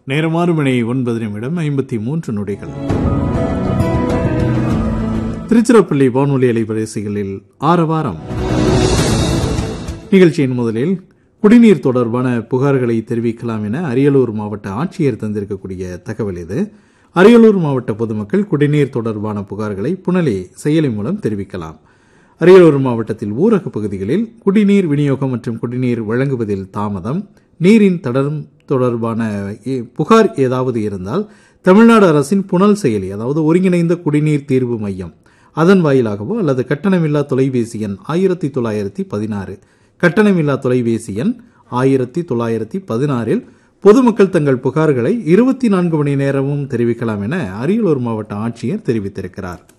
நேரம் ஆறு மணி ஒன்பது நிமிடம் ஐம்பத்தி மூன்று நொடிகள் திருச்சிராப்பள்ளி வானொலி அலைவரிசைகளில் ஆரவாரம் நிகழ்ச்சியின் முதலில் குடிநீர் தொடர்பான புகார்களை தெரிவிக்கலாம் என அரியலூர் மாவட்ட ஆட்சியர் தந்திருக்கக்கூடிய தகவல் இது அரியலூர் மாவட்ட பொதுமக்கள் குடிநீர் தொடர்பான புகார்களை புனலி செயலி மூலம் தெரிவிக்கலாம் அரியலூர் மாவட்டத்தில் ஊரக பகுதிகளில் குடிநீர் விநியோகம் மற்றும் குடிநீர் வழங்குவதில் தாமதம் நீரின் தடம் தொடர்பான எ- புகார் ஏதாவது இருந்தால் தமிழ்நாடு அரசின் புனல் செயலி அதாவது ஒருங்கிணைந்த குடிநீர் தீர்வு மையம் அதன் வாயிலாகவோ அல்லது கட்டணமில்லா தொலைபேசி எண் ஆயிரத்தி தொள்ளாயிரத்தி பதினாறு கட்டணமில்லா தொலைபேசி எண் ஆயிரத்தி தொள்ளாயிரத்தி பதினாறில் பொதுமக்கள் தங்கள் புகார்களை இருபத்தி நான்கு மணி நேரமும் தெரிவிக்கலாம் என அரியலூர் மாவட்ட ஆட்சியர் தெரிவித்திருக்கிறார்